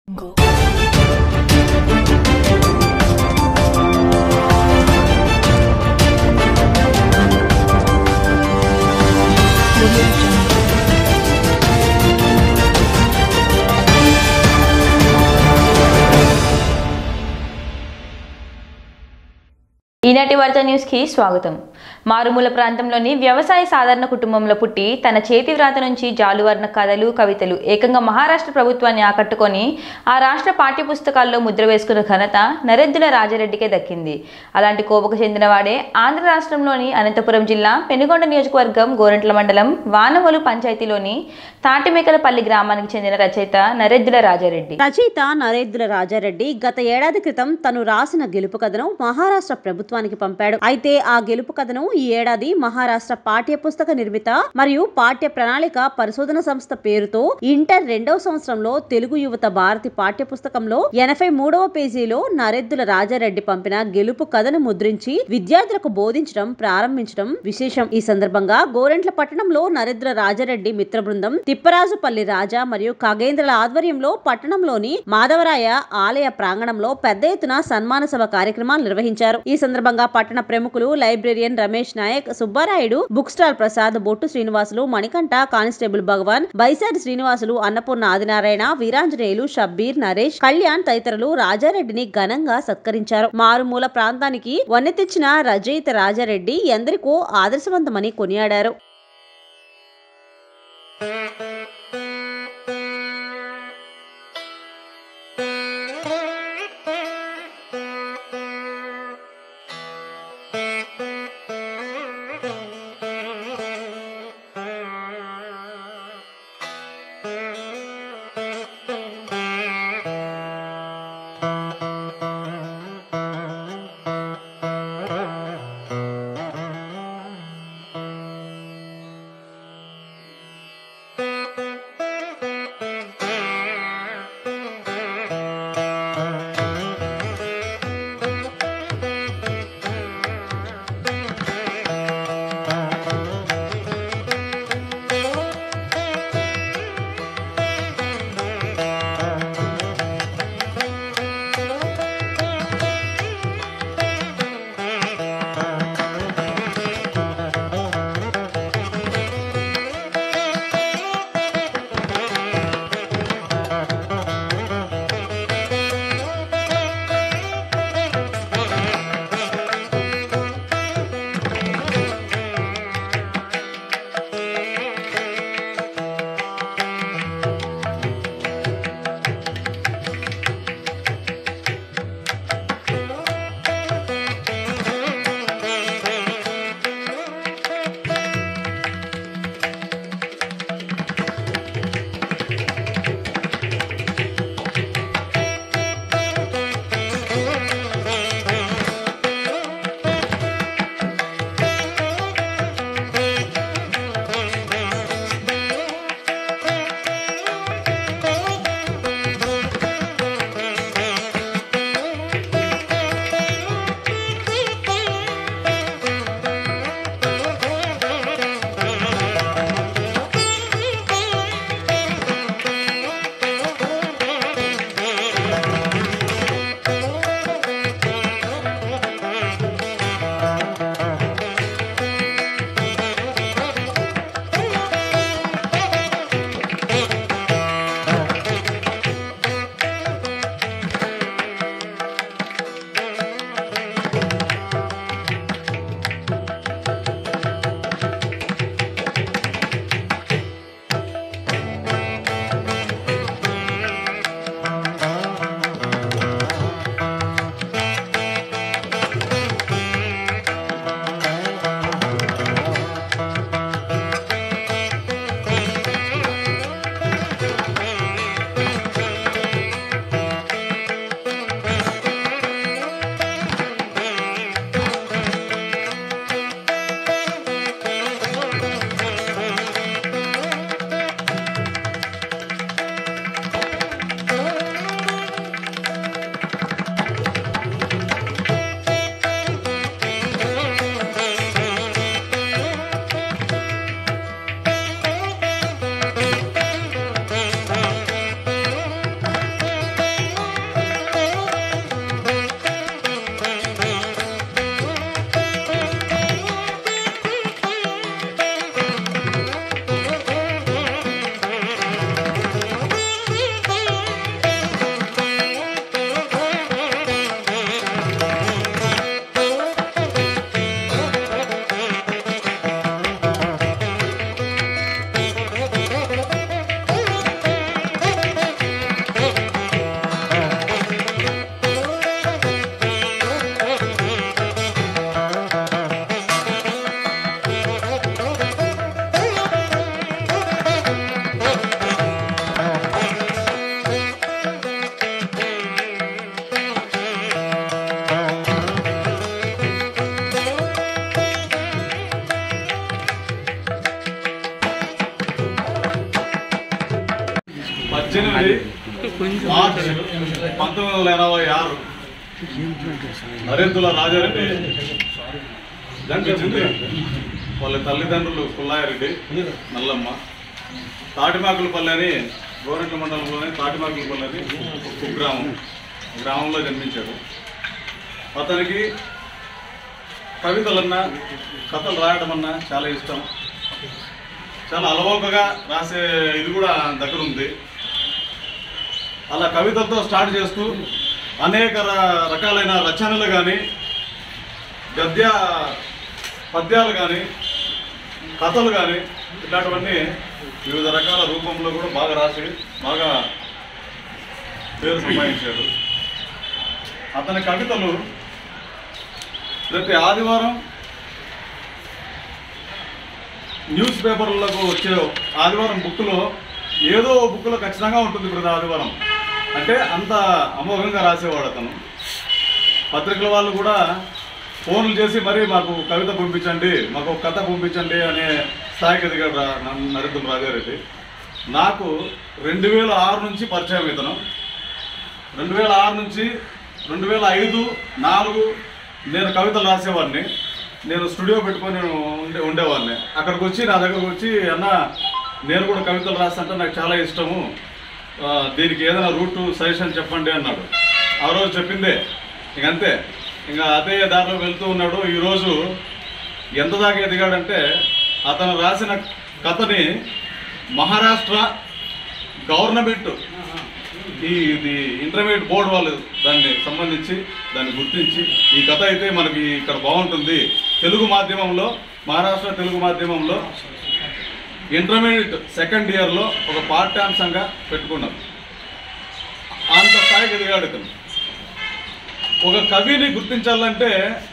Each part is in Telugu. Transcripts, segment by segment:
ఈనాటి వార్తా న్యూస్కి స్వాగతం మారుమూల ప్రాంతంలోని వ్యవసాయ సాధారణ కుటుంబంలో పుట్టి తన చేతి వ్రాత నుంచి జాలువర్ణ కథలు కవితలు ఏకంగా మహారాష్ట్ర ప్రభుత్వాన్ని ఆకట్టుకొని ఆ రాష్ట్ర పాఠ్యపుస్తకాల్లో ముద్ర వేసుకున్న ఘనత నరెద్దుల రాజారెడ్డికే దక్కింది అలాంటి కోపకు చెందినవాడే ఆంధ్ర రాష్ట్రంలోని అనంతపురం జిల్లా పెనుగొండ నియోజకవర్గం గోరంట్ల మండలం వానవలు పంచాయతీలోని తాటిమేకలపల్లి గ్రామానికి చెందిన రచయిత నరెద్దుల రాజారెడ్డి రచయిత నరేంద్ర రాజారెడ్డి గత ఏడాది క్రితం తను రాసిన గెలుపు కథను మహారాష్ట్ర ప్రభుత్వానికి పంపాడు అయితే ఆ గెలుపు కథను ఈ ఏడాది మహారాష్ట్ర పాఠ్య పుస్తక నిర్మిత మరియు పాఠ్య ప్రణాళిక పరిశోధన సంస్థ పేరుతో ఇంటర్ రెండవ సంవత్సరంలో తెలుగు యువత భారతి పాఠ్య పుస్తకంలో ఎనభై మూడవ పేజీలో నరెద్దుల రాజారెడ్డి పంపిన గెలుపు కథను ముద్రించి విద్యార్థులకు బోధించడం ప్రారంభించడం విశేషం ఈ సందర్భంగా గోరెంట్ల పట్టణంలో నరేంద్ర రాజారెడ్డి మిత్ర బృందం తిప్పరాజుపల్లి రాజా మరియు ఖగేంద్రల ఆధ్వర్యంలో పట్టణంలోని మాధవరాయ ఆలయ ప్రాంగణంలో పెద్ద ఎత్తున సన్మాన సభ కార్యక్రమాలు నిర్వహించారు ఈ సందర్భంగా పట్టణ ప్రముఖులు librarian Ramesh Naik Subbarayudu book stall Prasad Bottu Srinivasulu Manikanta constable Bhagavan Baisati Srinivasulu Annapurna Adinarayana Veeranjaneyulu Shabbir Naresh Kalyan తదితరులు రాజారెడ్డిని ఘనంగా సత్కరించారు మారుమూల ప్రాంతానికి వన్నె తెచ్చిన రచయిత రాజారెడ్డి ఎందరికో ఆదర్శవంతమని కొనియాడారు మార్చ్ పంతొమ్మిది వందల ఎనభై ఆరు నరేంద్రుల రాజారెడ్డి జన్మించింది వాళ్ళ తల్లిదండ్రులు పుల్లాయరెడ్డి నల్లమ్మ తాటిమాకులపల్లి అని గోరెంట్ల మండలంలోని తాటిమాకులపల్లి అని ఒక కుగ్రామం గ్రామంలో జన్మించాడు అతనికి కవితలన్నా కథలు రాయడం అన్నా చాలా ఇష్టం చాలా అలవోకగా రాసే ఇది కూడా ఆయన దగ్గర ఉంది అలా కవితలతో స్టార్ట్ చేస్తూ అనేక ర- రకాలైన రచనలు కానీ గద్య పద్యాలు కానీ కథలు కానీ ఇట్లాంటివన్నీ వివిధ రకాల రూపంలో కూడా బాగా రాసి బాగా పేరు సంపాదించాడు అతని కవితలు ప్రతి ఆదివారం న్యూస్ పేపర్లకు వచ్చే ఆదివారం బుక్లో ఏదో ఓ బుక్లో ఖచ్చితంగా ఉంటుంది ప్రతి ఆదివారం అంటే అంత అమోఘంగా రాసేవాడు అతను పత్రికల వాళ్ళు కూడా ఫోన్లు చేసి మరి మాకు కవిత పంపించండి మాకు ఒక కథ పంపించండి అనే స్థాయికి ఎదిగాడు రా- న- నరేంద్ర రాజారెడ్డి నాకు రెండు వేల ఆరు నుంచి పరిచయం ఇతను రెండు వేల ఆరు నుంచి రెండు వేల ఐదు నాలుగు నేను కవితలు రాసేవాడిని నేను స్టూడియో పెట్టుకొని ఉండే ఉండేవాడిని అక్కడికి వచ్చి నా దగ్గరకు వచ్చి అన్న నేను కూడా కవితలు రాస్తుంటే నాకు చాలా ఇష్టము ఆ, దీనికి ఏదైనా రూట్ సజెషన్ చెప్పండి అన్నాడు ఆ రోజు చెప్పిందే ఇంక అంతే ఇంకా అదే దారిలో వెళ్తూ ఉన్నాడు ఈరోజు ఎంత దాకా ఎదిగాడంటే అతను రాసిన కథని మహారాష్ట్ర గవర్నమెంట్ ఈ ఇది ఇంటర్మీడియట్ బోర్డు వాళ్ళు దాన్ని సంబంధించి దాన్ని గుర్తించి ఈ కథ అయితే మనకి ఇక్కడ బాగుంటుంది తెలుగు మాధ్యమంలో మహారాష్ట్ర తెలుగు మాధ్యమంలో ఇంటర్మీడియట్ సెకండ్ ఇయర్లో ఒక పాఠ్యాంశంగా పెట్టుకున్నాం అంత స్థాయికి ఎదిగాడు ఇతను ఒక కవిని గుర్తించాలంటే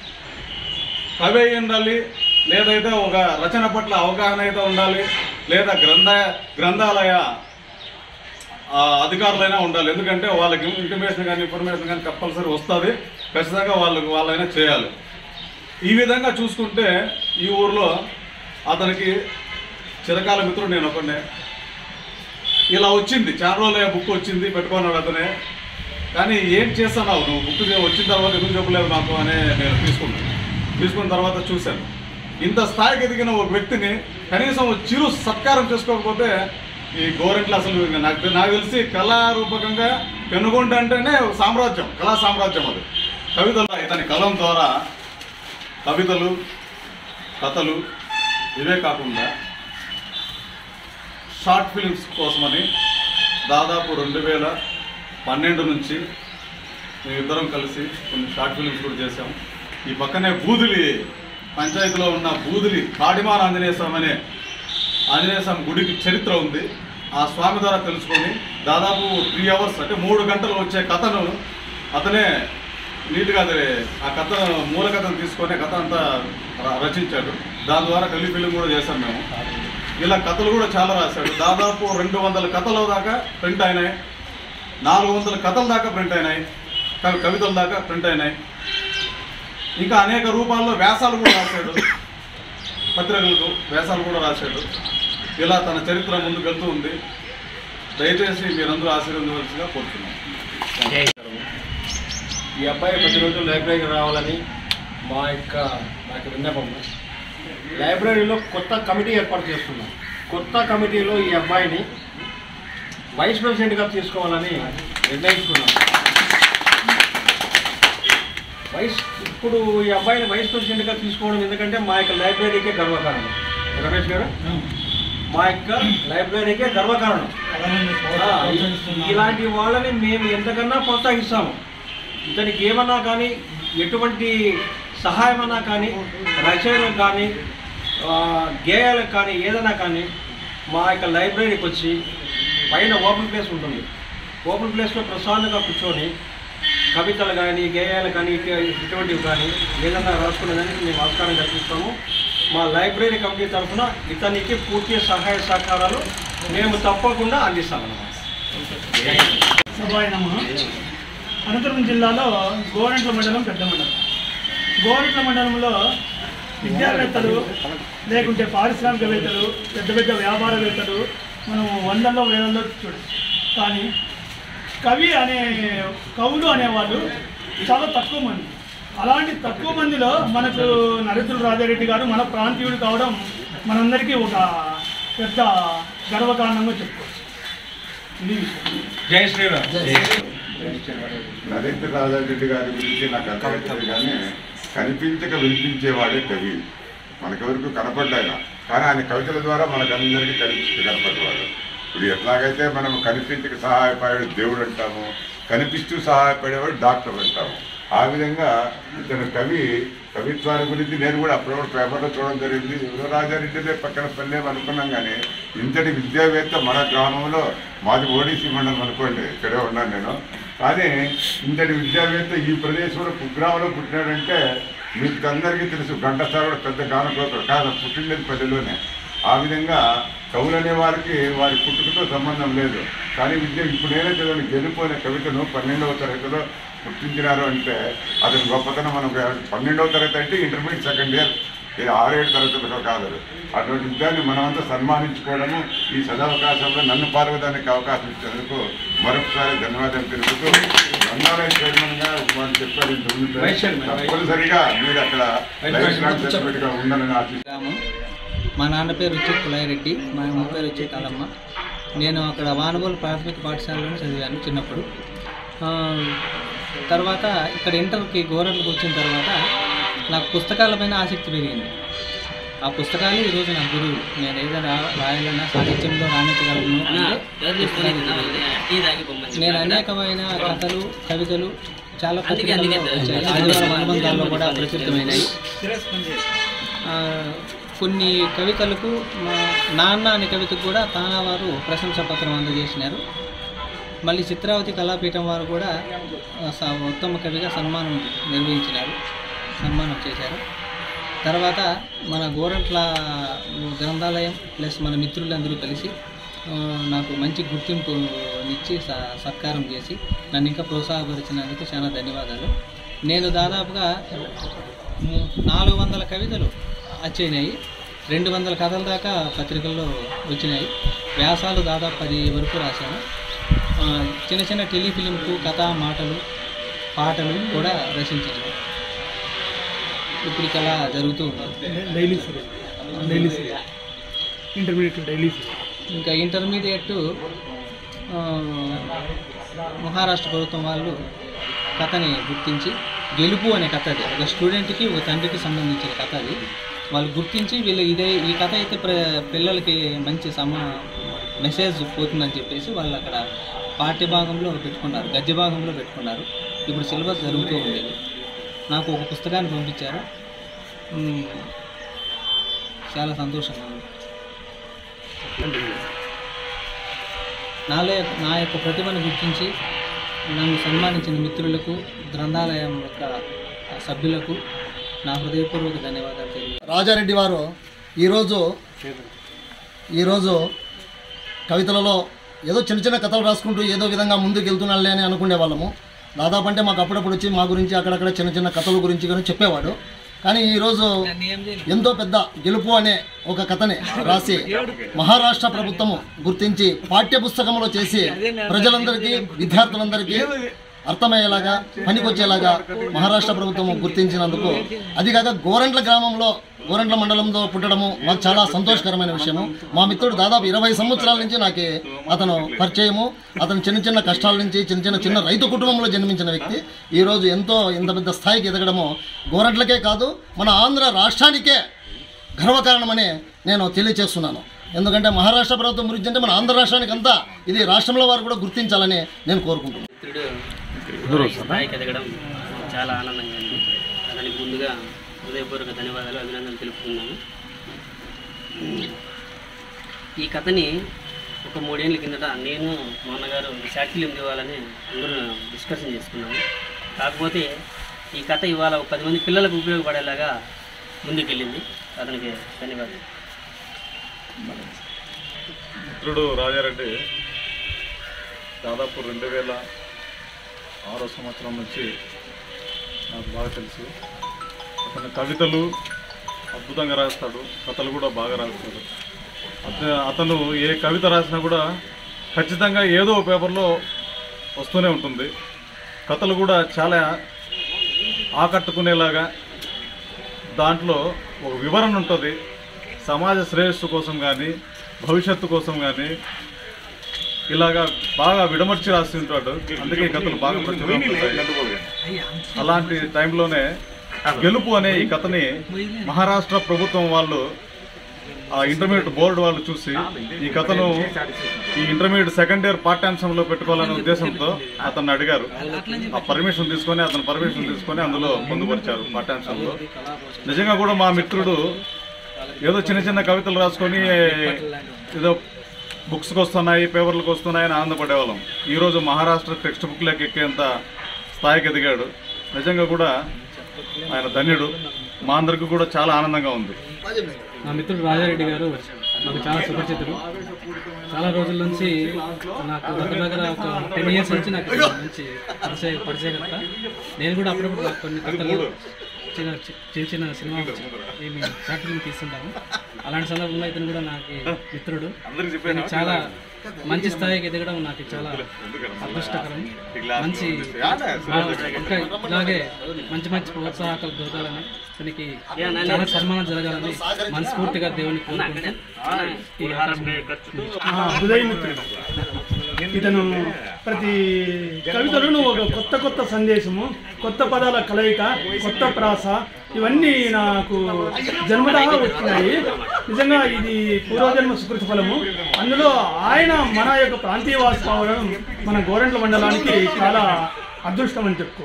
కవి అయి ఉండాలి లేదైతే ఒక రచన పట్ల అవగాహన అయితే ఉండాలి లేదా గ్రంథ గ్రంథాలయ ఆ, అధికారులైనా ఉండాలి ఎందుకంటే వాళ్ళకి ఇంటిమేషన్ కానీ ఇన్ఫర్మేషన్ కానీ కంపల్సరీ వస్తుంది ఖచ్చితంగా వాళ్ళకి వాళ్ళైనా చేయాలి ఈ విధంగా చూసుకుంటే ఈ ఊర్లో అతనికి చిరకాల మిత్రుడు నేను ఒకనే ఇలా వచ్చింది చాలా రోజులు బుక్ వచ్చింది పెట్టుకున్నాడు అతనే కానీ ఏం చేస్తున్నావు నువ్వు బుక్ వచ్చిన తర్వాత ఎందుకు చెప్పలేవు నాకు అని నేను తీసుకున్నాను తీసుకున్న తర్వాత చూశాను ఇంత స్థాయికి ఎదిగిన ఒక వ్యక్తిని కనీసం ఒక చిరు సత్కారం చేసుకోకపోతే ఈ గోరెంట్లు అసలు ఇంకా నాకు నాకు తెలిసి కళారూపకంగా పెనుగొండ అంటేనే ఒక సామ్రాజ్యం కళా సామ్రాజ్యం అది కవితలు ఇతని కలం ద్వారా కవితలు కథలు ఇవే కాకుండా షార్ట్ ఫిలిమ్స్ కోసమని దాదాపు రెండు వేల పన్నెండు నుంచి మేమిద్దరం కలిసి కొన్ని షార్ట్ ఫిలిమ్స్ కూడా చేసాం ఈ పక్కనే బూదిలి పంచాయతీలో ఉన్న బూదిలి కాడిమాన ఆంజనేయ స్వామి అనే ఆంజనేయ స్వామి గుడికి చరిత్ర ఉంది ఆ స్వామి ద్వారా తెలుసుకొని దాదాపు త్రీ అవర్స్ అంటే మూడు గంటలు వచ్చే కథను అతనే నీట్గా అది ఆ కథ మూల కథను తీసుకొని కథ అంతా ర- రచించాడు దాని ద్వారా టెలి ఫిలిం కూడా చేశాం మేము ఇలా కథలు కూడా చాలా రాశాడు దాదాపు రెండు వందల కథల దాకా ప్రింట్ అయినాయి నాలుగు వందల కథల దాకా ప్రింట్ అయినాయి కవి కవితల దాకా ప్రింట్ అయినాయి ఇంకా అనేక రూపాల్లో వ్యాసాలు కూడా రాశాడు పత్రికలకు వ్యాసాలు కూడా రాశాడు ఇలా తన చరిత్ర ముందుకు వెళ్తూ ఉంది దయచేసి మీరందరూ ఆశీర్వదించవలసిగా కోరుతున్నాను ఈ అబ్బాయి ప్రతిరోజు లైబ్రరీకి రావాలని మా యొక్క నాకు విన్నపం లైబ్రరీలో కొత్త కమిటీ ఏర్పాటు చేస్తున్నాం కొత్త కమిటీలో ఈ అబ్బాయిని వైస్ ప్రెసిడెంట్గా తీసుకోవాలని నిర్ణయించుకున్నాం వైస్ ఇప్పుడు ఈ అబ్బాయిని వైస్ ప్రెసిడెంట్గా తీసుకోవడం ఎందుకంటే మా యొక్క లైబ్రరీకే గర్వకారణం రమేష్ గారు మా యొక్క లైబ్రరీకే గర్వకారణం ఆ, ఇ- ఇలాంటి వాళ్ళని మేము ఎంతకన్నా ప్రోత్సహిస్తాము ఇతనికి ఏమన్నా కానీ ఎటువంటి సహాయమన్నా కానీ రచనలకు కానీ ఆ, గేయాలకు కానీ ఏదైనా కానీ మా యొక్క లైబ్రరీకి వచ్చి పైన ఓపెన్ ప్లేస్ ఉంటుంది ఓపెన్ ప్లేస్లో ప్రశాంతంగా కూర్చొని కవితలు కానీ గేయాలు కానీ ఇటు- ఇటువంటివి కానీ ఏదైనా రాసుకునేదానికి మేము ఆస్కారం కల్పిస్తాము మా లైబ్రరీ కమిటీ తరఫున ఇతనికి పూర్తి సహాయ సహకారాలు మేము తప్పకుండా అందిస్తామన్నమాట సభాయ నమ అనంతపురం జిల్లాలో గోరంట్ల మండలం పెద్ద మండలం గోరంట్ల మండలంలో విద్యావేత్తలు లేకుంటే పారిశ్రామికవేత్తలు పెద్ద పెద్ద వ్యాపారవేత్తలు మనం వందల్లో వేలల్లో చూడచ్చు కానీ కవి అనే కవులు అనేవాళ్ళు చాలా తక్కువ మంది అలాంటి తక్కువ మందిలో మనకు నరేంద్ర రాజారెడ్డి గారు మన ప్రాంతీయుడు కావడం మనందరికీ ఒక పెద్ద గర్వకారణంగా చెప్పుకోవచ్చు ఇది విషయం. జై శ్రీరామ్ నరేంద్ర రాజారెడ్డి గారి గురించి నాకు అర్థమవుతుంది కానీ కనిపించక వినిపించేవాడే కవి మనకెవరికి కనపడ్డాయన కానీ ఆయన కవితల ద్వారా మనకందరికీ కనిపిస్తూ కనపడేవాడు ఇప్పుడు ఎట్లాగైతే మనం కనిపించక సహాయపడే దేవుడు అంటాము కనిపిస్తూ సహాయపడేవాడు డాక్టర్ అంటాము ఆ విధంగా ఇతను కవి కవిత్వాన్ని గురించి నేను కూడా అప్పుడప్పుడు పేపర్లో చూడడం జరిగింది ఎవరో రాజారెడ్డిదే పక్కన పల్లె అనుకున్నాం కానీ ఇంతటి విద్యావేత్త మన గ్రామంలో మాది ఓడిసి మండలం అనుకోండి ఇక్కడే ఉన్నాను నేను కానీ ఇంతటి విద్యావేత్త ఈ ప్రదేశంలో కుగ్రామంలో పుట్టినాడంటే మీకు అందరికీ తెలుసు ఘంటసాల కూడా పెద్ద గానకోకరు కాదు పుట్టినది పల్లెలోనే ఆ విధంగా కవులు అనే వారికి వారి పుట్టుకతో సంబంధం లేదు కానీ విద్య ఇప్పుడు నేనే చదివిన గెలుపు అనే కవితను పన్నెండవ తరగతిలో గుర్తించినారు అంటే అతని గొప్పతనం మనం పన్నెండవ తరగతి అంటే ఇంటర్మీడియట్ సెకండ్ ఇయర్ ఇది ఆరేడు తరగతులకు కాదు అటువంటి విద్యాన్ని మనమంతా సన్మానించుకోవడము ఈ సదవకాశంలో నన్ను పాల్గొనడానికి అవకాశం ఇచ్చినందుకు మరొకసారి ధన్యవాదాలు తెలుపుతూ గ్రంథాలయ చైర్మన్ గా వాళ్ళు చెప్పారు ఇంత ముందు. Vice chairman. తప్పనిసరిగా మీరు అక్కడ vice life chairman. Long certificate గా ఉండాలని ఆశిస్తున్నాను గ్రామం మా నాన్న పేరు వచ్చి కులాయిరెడ్డి మా అమ్మ పేరు వచ్చి కాలమ్మ నేను అక్కడ వానగోలు ప్రాథమిక పాఠశాలలో చదివాను చిన్నప్పుడు ఆ, తర్వాత ఇక్కడ ఇంటర్కి గోరట్లకు వచ్చిన తర్వాత నాకు పుస్తకాలపైన ఆసక్తి పెరిగింది ఆ పుస్తకాలు ఈరోజు నా గురువు నేను ఏదైనా రాయాలన్నా సాహిత్యంలో రాణించగలను అంటే పుస్తకాలు గురువు. నేను అనేకమైన కథలు కవితలు చాలా పత్రికల్లో వచ్చాయి ఆదివారం అనుబంధాల్లో కూడా ప్రచురితమైనాయి ఆ, కొన్ని కవితలకు మా నాన్న అనే కవితకు కూడా తానా వారు ప్రశంసా పత్రం అందజేసినారు మళ్ళీ చిత్రావతి కళాపీఠం వారు కూడా ఆ, స- ఉత్తమ కవిగా సన్మానం నిర్వహించినారు సన్మానం చేశారు తర్వాత మన గోరంట్ల గ్రంథాలయం ప్లస్ మన మిత్రులందరూ కలిసి ఆ, నాకు మంచి గుర్తింపు ఇచ్చి స- సత్కారం చేసి నన్ను ఇంకా ప్రోత్సాహపరిచినందుకు చాలా ధన్యవాదాలు నేను దాదాపుగా ము- నాలుగు వందల కవితలు వచ్చినాయి రెండు వందల కథల దాకా పత్రికల్లో వచ్చినాయి వ్యాసాలు దాదాపు పది వరకు రాశాను ఆ, చిన్న చిన్న టెలిఫిలింకు కథ మాటలు పాటలు కూడా రచించాను ఇప్పటికి అలా జరుగుతూ ఉంది daily serial daily serial intermediate daily serial ఇంకా ఇంటర్మీడియట్ ఆ, మహారాష్ట్ర ప్రభుత్వం వాళ్ళు కథని గుర్తించి గెలుపు అనే కథ అది ఒక స్టూడెంట్కి ఒక తండ్రికి సంబంధించిన కథ అది వాళ్ళు గుర్తించి వీళ్ళు ఇదే ఈ కథ అయితే ప్ర పిల్లలకి మంచి సమ మెసేజ్ పోతుందని చెప్పేసి వాళ్ళు అక్కడ పాఠ్య భాగంలో పెట్టుకున్నారు గద్య భాగంలో పెట్టుకున్నారు ఇప్పుడు సిలబస్ జరుగుతూ ఉండేది నాకు ఒక పుస్తకాన్ని పంపించారు మ్, చాలా సంతోషంగా ఉంది నాలో నా యొక్క ప్రతిభను గుర్తించి నన్ను సన్మానించిన మిత్రులకు గ్రంథాలయం యొక్క సభ్యులకు నా హృదయపూర్వక ధన్యవాదాలు తెలియ రాజారెడ్డి వారు ఈరోజు ఈరోజు కవితలలో ఏదో చిన్న చిన్న కథలు రాసుకుంటూ ఏదో విధంగా ముందుకు వెళ్తున్నాళ్ళే అని అనుకునే వాళ్ళము దాదాపు అంటే మాకు అప్పుడప్పుడు వచ్చి మా గురించి అక్కడక్కడ చిన్న చిన్న కథల గురించి కానీ చెప్పేవాడు కానీ ఈరోజు ఎంతో పెద్ద గెలుపు అనే ఒక కథని రాసి మహారాష్ట్ర ప్రభుత్వము గుర్తించి పాఠ్య పుస్తకంలో చేసి ప్రజలందరికీ విద్యార్థులందరికీ అర్థమయ్యేలాగా పనికొచ్చేలాగా మహారాష్ట్ర ప్రభుత్వం గుర్తించినందుకు అది కాక గోరంట్ల గ్రామంలో గోరంట్ల మండలంలో పుట్టడము మాకు చాలా సంతోషకరమైన విషయము మా మిత్రుడు దాదాపు ఇరవై సంవత్సరాల నుంచి నాకు అతను పరిచయము అతను చిన్న చిన్న కష్టాల నుంచి చిన్న చిన్న చిన్న రైతు కుటుంబంలో జన్మించిన వ్యక్తి ఈరోజు ఎంతో ఇంత పెద్ద స్థాయికి ఎదగడము గోరంట్లకే కాదు మన ఆంధ్ర రాష్ట్రానికే గర్వకారణమని నేను తెలియచేస్తున్నాను ఎందుకంటే మహారాష్ట్ర ప్రభుత్వం గురించి అంటే మన ఆంధ్ర రాష్ట్రానికి అంతా ఇది రాష్ట్రంలో వారు కూడా గుర్తించాలని నేను కోరుకుంటున్నాను మిత్రుడు స్థాయికి ఎదగడం చాలా ఆనందంగా ఉంది దానికి ముందుగా హృదయపూర్వక ధన్యవాదాలు అభినందనలు తెలుపుతున్నాను ఈ కథని ఒక మూడేళ్ళ కిందట నేను మా అన్నగారు షార్ట్ ఫిలిం ఇవ్వాలని అందరూ డిస్కషన్ చేసుకున్నాము కాకపోతే ఈ కథ ఇవాళ ఒక పది మంది పిల్లలకు ఉపయోగపడేలాగా ముందుకెళ్ళింది అతనికి ధన్యవాదాలు మిత్రుడు రాజారెడ్డి దాదాపు రెండు వేల ఆరో సంవత్సరం నుంచి నాకు బాగా తెలుసు అతని కవితలు అద్భుతంగా రాస్తాడు కథలు కూడా బాగా రాస్తాడు అత- అతను ఏ కవిత రాసినా కూడా ఖచ్చితంగా ఏదో ఒక పేపర్లో వస్తూనే ఉంటుంది కథలు కూడా చాలా ఆకట్టుకునేలాగా దాంట్లో ఒక వివరణ ఉంటుంది సమాజ శ్రేయస్సు కోసం కానీ భవిష్యత్తు కోసం కానీ ఇలాగా బాగా విడమర్చి రాసి ఉంటాడు అందుకే ఈ కథలు బాగా ప్రచురణ పొందాయి. అలాంటి టైంలోనే గెలుపు అనే ఈ కథని మహారాష్ట్ర ప్రభుత్వం వాళ్ళు ఆ ఇంటర్మీడియట్ బోర్డు వాళ్ళు చూసి ఈ కథను ఈ ఇంటర్మీడియట్ సెకండ్ ఇయర్ పాఠ్యాంశంలో పెట్టుకోవాలనే ఉద్దేశంతో అతన్ని అడిగారు ఆ పర్మిషన్ తీసుకొని అతను పర్మిషన్ తీసుకొని అందులో పొందుపరిచారు పాఠ్యాంశంలో నిజంగా కూడా మా మిత్రుడు ఏదో చిన్న చిన్న కవితలు రాసుకొని ఏదో బుక్స్కి వస్తున్నాయి పేపర్లకు వస్తున్నాయి అని ఆనందపడేవాళ్ళం ఈరోజు మహారాష్ట్ర టెక్స్ట్ బుక్లోకి ఎక్కేంత స్థాయికి ఎదిగాడు నిజంగా కూడా ఆయన ధన్యుడు మా అందరికీ కూడా చాలా ఆనందంగా ఉంది నా మిత్రుడు రాజారెడ్డి గారు నాకు చాలా సుపరిచితుడు చాలా రోజుల నుంచి నాకు దగ్గర దగ్గర ఒక టెన్ ఇయర్స్ నుంచి నాకు మంచి పరిచయ పరిచయకర్త నేను కూడా అప్పుడప్పుడు నాకు కొన్ని కథలు చిన్న చిన్న చిన్న సినిమా ఏమి షార్ట్ ఫిల్మ్ తీస్తుంటాను అలాంటి సందర్భంలో ఇతను కూడా నాకు మిత్రుడు నేను చాలా మంచి స్థాయికి ఎదగడం నాకు చాలా అదృష్టకరం మంచి ఇంకా ఇలాగే మంచి మంచి ప్రోత్సాహకాలు దొరకాలని ఇతనికి చాలా సన్మానం జరగాలని మనస్ఫూర్తిగా దేవుని కోరుకుంటూ ఈ అవకాశం ఆ హృదయమిత్రుడు ఇతను ప్రతి కవితలోనూ ఒక కొత్త కొత్త సందేశము కొత్త పదాల కలయిక కొత్త ప్రాస ఇవన్నీ నాకు జన్మదాగా వచ్చినాయి నిజంగా ఇది పూర్వజన్మ సుకృతి ఫలము అందులో ఆయన మన యొక్క ప్రాంతీయవాసి కావడం మన గోరంట్ల మండలానికి చాలా అదృష్టం అని చెప్పుకో